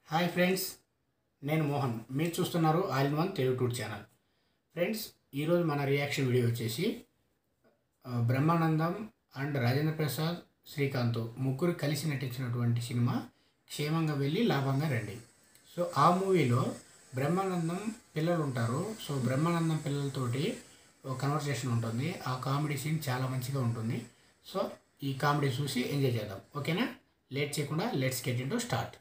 Hi friends నేను మోహన్ మీరు చూస్తున్నారు all in one Telugu tour channel friends ఈరోజు మన రియాక్షన్ వీడియో వచ్చేసి ఆ, బ్రహ్మానందం అండ్ రాజేంద్ర ప్రసాద్ శ్రీకాంత్ ముగ్గురు కలిసి నటించినటువంటి సినిమా క్షేమంగా వెళ్ళి లాభంగా రండి సో ఆ మూవీలో బ్రహ్మానందం పిల్లలు ఉంటారు సో బ్రహ్మానందం పిల్లలతోటి ఒక కన్వర్సేషన్ ఉంటుంది ఆ కామెడీ సీన్ చాలా మంచిగా ఉంటుంది సో ఈ కామెడీ చూసి ఎంజాయ్ చేద్దాం ఓకేనా లేట్ చేయకుండా let's get into start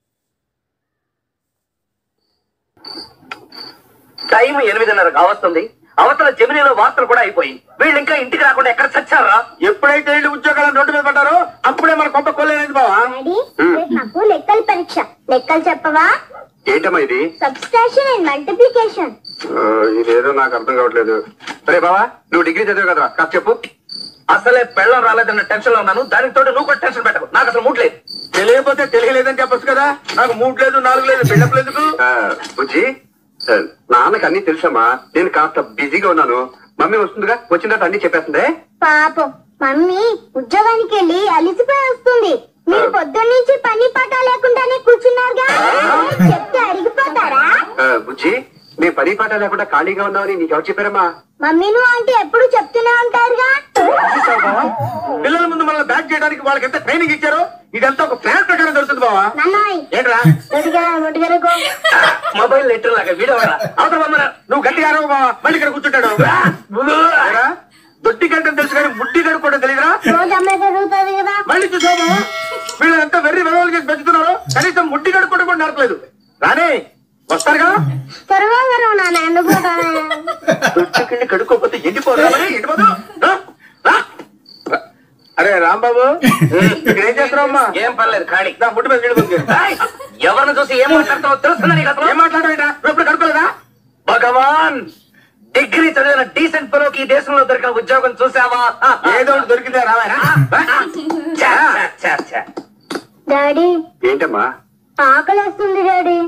time ఎనిమిదిన్నర కావస్తుంది అవతల జమినీలో వార్తలు కూడా అయిపోయి వీళ్ళు ఇంకా ఇంటికి రాకుండా ఎక్కడ చచ్చారా ఎప్పుడైతే వీళ్ళు ఉద్యోగాలను రోడ్డు మీద పడ్డారో అప్పుడే మన కొంప కొల్లేనేది బావా డాడీ రేపు నాకు లెక్కల పరీక్ష లెక్కలు చెప్పవా ఏంటమ్మా ఇది సబ్స్ట్రాక్షన్ అండ్ మల్టిప్లికేషన్ ఇదేదో నాకు అర్థం కావట్లేదు సరే బావా నువ్వు డిగ్రీ చదివావు కదా కాస్త చెప్పు అసలే పెళ్ళం రాలేదన్న టెన్షన్ లో ఉన్నాను దానికి తోటి నువ్వు కూడా టెన్షన్ పెట్టకు నాకు అసలు మూడ్ లేదు తెలియకపోతే తెలియలేదని చెప్పొచ్చు కదా నాకు మూడు లేదు నాలుగు లేదు బిల్డప్ లేదు బుజ్జి ఆ, నాన్నకి అన్ని తెలుసమ్మా నేను కాస్త బిజీగా ఉన్నాను మమ్మీ వస్తుందిగా వచ్చిన తర్వాత అన్ని చెప్పేస్తుంది పాపం మమ్మీ ఉద్యోగానికి వెళ్ళి అలిసిపోయి వస్తుంది మీరు పొద్దున్న నుంచి పని పాట లేకుండానే కూర్చున్నారుగా చెప్తే అడిగిపోతారా ఆ, బుజ్జి నేను పని పాట లేకుండా ఖాళీగా ఉన్నామని నీకు ఎవరు చెప్పారమ్మా మమ్మీను అంటే ఎప్పుడు చెప్తూనే ఉంటారుగా పిల్లల ముందు మనల్ని బ్యాక్ చేయడానికి వాళ్ళకి ఎంత ట్రైనింగ్ ఇచ్చారో ఇదంతా ఒక ప్లాన్ ప్రకారం జరుగుతుంది బావా నాన్నయ్ ఏంట్రా గట్టిగా ముట్టుగరకు మొబైల్ లెటర్ లాగా వీడియో అవతల బొమ్మరా. నువ్వు గట్టిగా అరవ బావా మళ్ళీ ఇక్కడ కూర్చుంటాడు ఏరా? దొడ్డి గంటం తెలుసు కానీ బుడ్డి గడు కూడా తెలియదురా రోజు అమ్మాయి జరుగుతుంది కదా మళ్ళీ చూసావు బావా వీళ్ళంతా వెర్రి వెలవలు చేసి పెంచుతున్నారు కనీసం ముడ్డి గడు కూడా కూడా నడపలేదు రానే వస్తారుగా త్వరగా గారు నాన్న ఎండిపోతాను దొడ్డికెళ్ళి కడుక్కోకపోతే ఎండిపోరా మరి? ఎండిపోదు రా, రా. అరే రాంబాబు ఇక్కడ ఏం చేస్తున్నావు అమ్మా ఏం పర్లేదు ఖాళీ నా ముట్టు మీద నీళ్ళు పోసుకో. ఏయ్, ఎవరిని చూసి ఏం మాట్లాడతావో తెలుస్తుందా నీకు అసలు ఏం మాట్లాడవేంటా నువ్వు ఎప్పుడు కడుక్కోలేదా భగవాన్ డిగ్రీ చదివిన డీసెంట్ పిల్లకి ఈ దేశంలో దొరికిన ఉద్యోగం చూసావా ఏదో ఒకటి దొరికిందే రావాయనా ఛా, ఛా, ఛా, ఛా. డాడీ ఏంటమ్మా ఆకలేస్తుంది డాడీ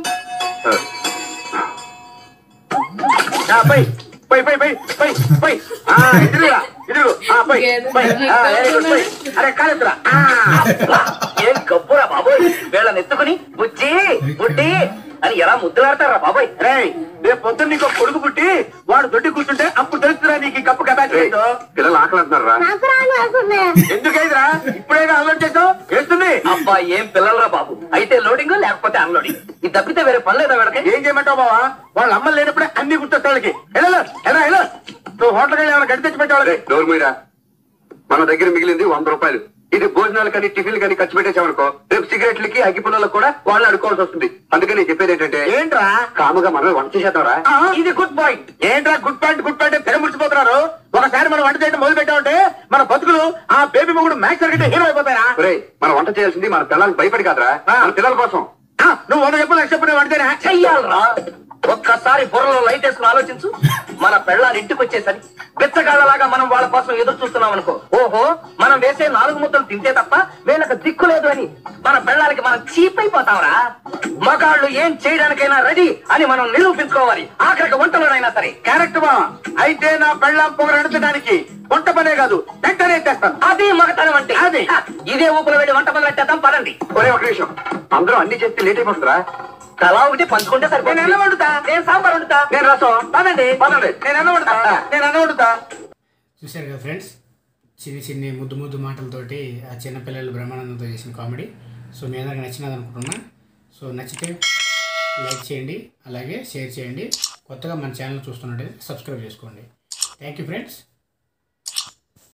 ఆ, పై పై పై పై పై పై ఆ, ఇదిగో ఇదిగో ఆ, పై పై ఆ, very good, పై. అరే కాలేదురా ఏం గబ్బురా బాబోయ్ వీళ్ళని ఎత్తుకుని బుజ్జి బుడ్డి అని ఎలా ముద్దులాడతారా బాబోయ్ రే రేపు పొద్దున్న నీకు ఒక కొడుకు పుట్టి వాడు దొడ్డి కూర్చుంటే అప్పుడు తెలుస్తుందా నీకు ఈ కప్పు కెపాసిటీ పిల్లలు ఆకలి అంటున్నారా నాకు రాను వస్తుంది ఎందుకైదురా ఇప్పుడైనా అలవాటు చేసావు వేస్తుంది అబ్బా ఏం పిల్లలరా బాబు అయితే లోడింగ్ లేకపోతే అన్లోడింగ్ ఇది తప్పితే వేరే పని లేదా వీళ్ళకి ఏం చేయమంటావు బావా వాళ్ళ అమ్మ లేనప్పుడే అన్ని గుర్తొస్తాయి వాళ్ళకి ఎలా ఎలా ఎలా నువ్వు హోటల్కి వెళ్ళి ఏమైనా గడి తెచ్చి పెట్టాలి డోర్ మీరా మన దగ్గర మిగిలింది వంద రూపాయలు ఇది భోజనాలు కానీ టిఫిన్లు కానీ ఖర్చు పెట్టేసామనుకో రేపు సిగరెట్లకి అగ్గి పుల్లలకు కూడా వాళ్ళు అడుకోవాల్సి వస్తుంది అందుకని నేను చెప్పేది ఏంటంటే ఏంట్రా కాముగా మనం వంట చేసేద్దాంరా ఇది గుడ్ పాయింట్ ఏంట్రా గుడ్ పాయింట్ గుడ్ పాయింట్ తెర ముడిచిపోతున్నారు ఒకసారి మనం వంట చేయడం మొదలు పెట్టామంటే మన బతుకులు ఆ బేబీ మొగుడు మ్యాచ్ సర్కిట్ హీరో అయిపోతారా మనం వంట చేయాల్సింది మన పిల్లలకు భయపడి కాదురా మన పిల్లల కోసం నువ్వు వంద చెప్పు లక్ష చెప్పు నేను వంటదేనా చెయ్యాలరా ఒక్కసారి బుర్రలో లైట్ వేసుకుని ఆలోచించు మన పెళ్ళాలు ఇంటికి వచ్చేసరి బిచ్చగాళ్ళలాగా మనం వాళ్ళ కోసం ఎదురు చూస్తున్నాం అనుకో ఓహో మనం వేసే నాలుగు ముద్దలు తింటే తప్ప వీళ్ళకి దిక్కు లేదు అని మన పెళ్ళాలకి మనం చీప్ అయిపోతాంరా మగాళ్ళు ఏం చేయడానికైనా రెడీ అని మనం నిరూపించుకోవాలి ఆఖరికి వంటలోనైనా సరే క్యారెక్ట్ బా అయితే నా పెళ్ళాం పొగ నడచడానికి వంట పనే కాదు వెంటనే తెస్తాను అది మగతనం అంటే అది. హ, ఇదే ఊపులో వెళ్ళి వంట మొదలెట్టేద్దాం పదండి ఒరే ఒక నిమిషం అందరూ అన్ని చేస్తే లేట్ అయిపోతుందిరా తలా ఒకటి పంచుకుంటే నేను సరిపోతుంది ఎలా వండుతా నేను సాంబార్ వండుతా నేను రసం పదండి పదండి నేను ఎలా వండుతా నేను ఎలా వండుతా చూశారు కదా ఫ్రెండ్స్ చిన్ని చిన్ని ముద్దు ముద్దు మాటలతోటి ఆ చిన్నపిల్లలు బ్రహ్మానందంతో చేసిన కామెడీ సో మీ అందరికి నచ్చినది అనుకుంటున్నా సో నచ్చితే లైక్ చేయండి అలాగే షేర్ చేయండి కొత్తగా మన ఛానల్ చూస్తున్నట్టయితే సబ్స్క్రైబ్ చేసుకోండి థ్యాంక్ యూ ఫ్రెండ్స్